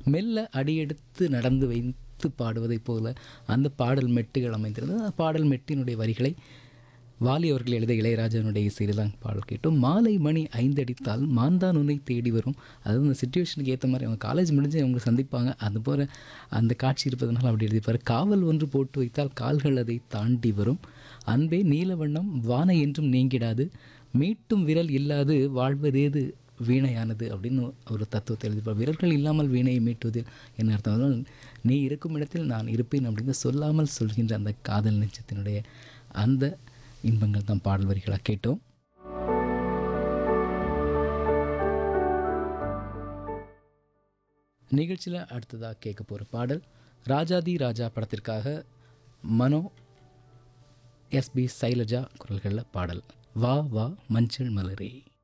மெல்ல அடியெடுத்து நடந்து வைத்து பாடுவதைப் போல அந்த பாடல் மெட்டுகள் அமைந்திருந்தது அந்த பாடல் மெட்டினுடைய வரிகளை வாலி அவர்கள் எழுத இளையராஜனுடைய இசையில் தான் பாடல் கேட்டோம் மாலை மணி ஐந்தடித்தால் மாந்தான் உன்னை தேடி வரும் அதாவது அந்த சுச்சுவேஷனுக்கு ஏற்ற மாதிரி அவங்க காலேஜ் முடிஞ்சு அவங்க சந்திப்பாங்க அது போல் அந்த காட்சி இருப்பதனால அப்படி எழுதிப்பார் காவல் ஒன்று போட்டு வைத்தால் கால்கள் அதை தாண்டி வரும் அன்பே நீலவண்ணம் வானை என்றும் நீங்கிடாது மீட்டும் விரல் இல்லாது வாழ்வதேது வீணையானது அப்படின்னு ஒரு தத்துவத்தை எழுதிப்பார் விரல்கள் இல்லாமல் வீணையை மீட்டுவது என்ன அர்த்தம் அதனால் நீ இருக்கும் இடத்தில் நான் இருப்பேன் அப்படின்னு சொல்லாமல் சொல்கின்ற அந்த காதல் நெச்சத்தினுடைய அந்த இன்பங்கள் தான் பாடல் வரிகளாக கேட்டோம் நிகழ்ச்சியில் அடுத்ததாக கேட்க போகிற பாடல் ராஜாதி ராஜா படத்திற்காக மனோ எஸ்பி சைலஜா குரல்களில் பாடல் வா வா மஞ்சள் மலரே